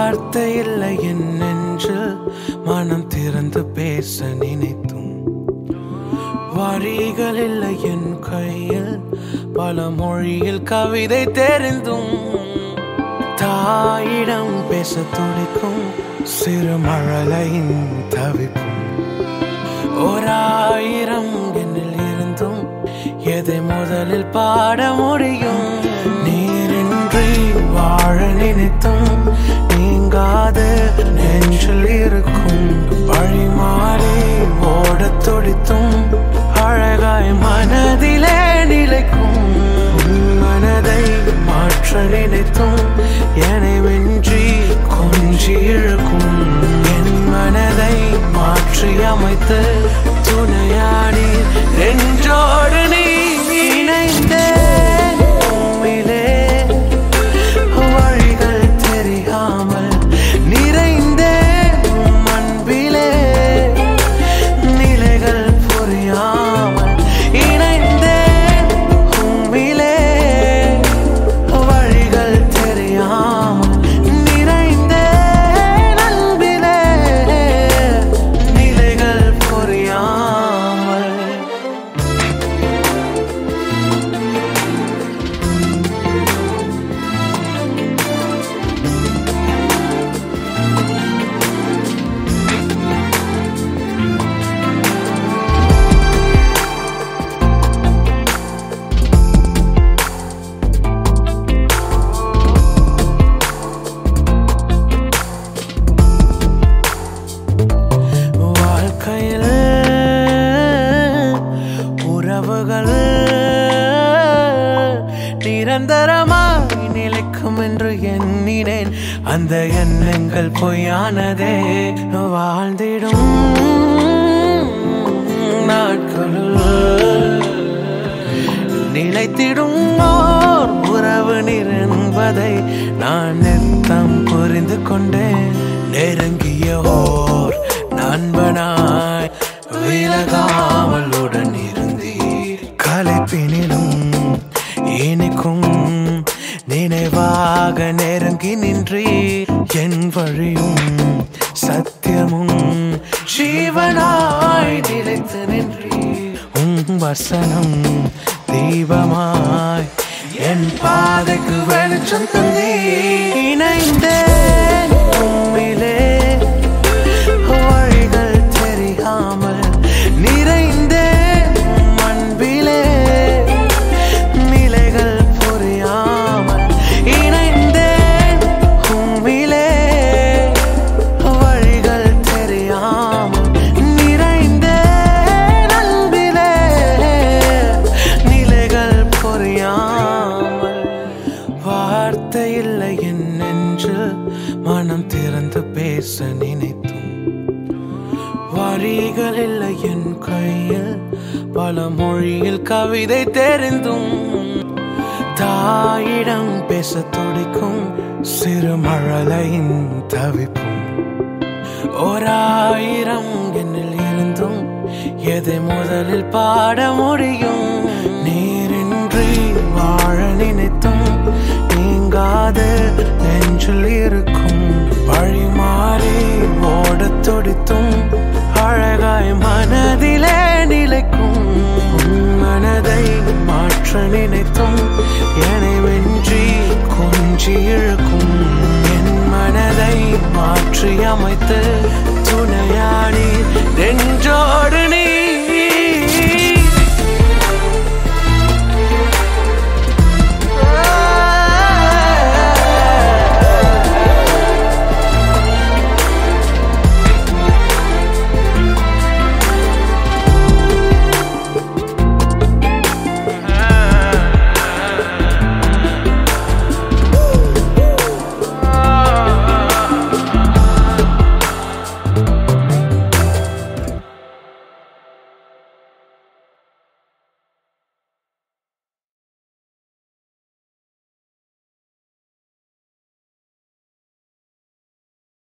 வார்த்தை இல்லை என் நெஞ்சில் மனம் திறந்து பேச நினைத்தும் வரிகள் இல்லை என் கையில் பல மொழியில் கவிதை தெரிந்தும் தாயிடம் பேச துடிக்கும் சிறு மழலையின் தவிப்பும் ஓராயிரம் என்னில் இருந்தும் எதை முதலில் பாட முடியும் நீரின்றி வாழ நினைத்தும் நீங்காத நெஞ்சில் இருக்கும் வழிமாறி ஓடத் துடித்தும் அழகாய் மனதிலே நிலைக்கும் உன் மனதை மாற்ற நினைத்தும் எனவென்றி கொஞ்சி இழுக்கும் என் மனதை மாற்றி அமைத்து துணையாடி நெஞ்சோடு நீ இணைந்தேன் உம்மிலே வழிகள் தெரியாமல் நிறைந்தேன் உம் அன்பிலே நிலைகள் புரியாமல் இணைந்தேன் உம்மிலே வழிகள் தெரியாமல் நிறைந்தேன் அன்பிலே நிலைகள் புரியாமல் வாழ்க்கையில் உறவுகள் நிரந்தரமாய் நிலைக்கும் என்று எண்ணினேன் அந்த எண்ணங்கள் பொய்யானதே வாழ்ந்திடும் நாட்களுள் நிலைத்திடும் ஓர் உறவு என்பதை நான் நித்தம் புரிந்து கொண்டேன் நெருங்கிய ஓர் நண்பனாய் விலகாமல் உடன் இருந்தீர் கலைப்பினிலும் இனிக்கும் நினைவாக நெருங்கி நின்றீர் என் வழியும் சத்தியமும் ஜீவனாய் நிலைத்து நின்றீர் உம் வசனம் தீபமாய் என் பாதைக்கு வெளிச்சம் தந்தீ இணைந்தேன் உம்மிலே வழிகள் தெரியாமல் நிறைந்தேன் உம் அன்பிலே நிலைகள் புரியாமல் இணைந்தேன் உம்மிலே வழிகள் தெரியாமல் நிறைந்தேன் அன்பிலே நிலைகள் புரியாமல் வார்த்தை இல்லை என் நெஞ்சில் மனம் திறந்து பேச நினைத்தும் வரிகள் இல்லை என் கையில் பல மொழியில் கவிதை தெரிந்தும் தாயிடம் பேச துடிக்கும் சிறு மழலையின் தவிப்பும் ஓராயிரம் என்னில் இருந்தும் எதை முதலில் பாட முடியும் நீரின்றி வாழ நினைத்தும் நீங்காத நெஞ்சில் இருக்கும் வழிமாறி ஓடத் துடித்தும் அழகாய் மனதிலே நிலைக்கும் உன் மனதை மாற்ற நினைத்தும் எனவென்றி கொஞ்சி இழுக்கும் என் மனதை மாற்றி அமைத்து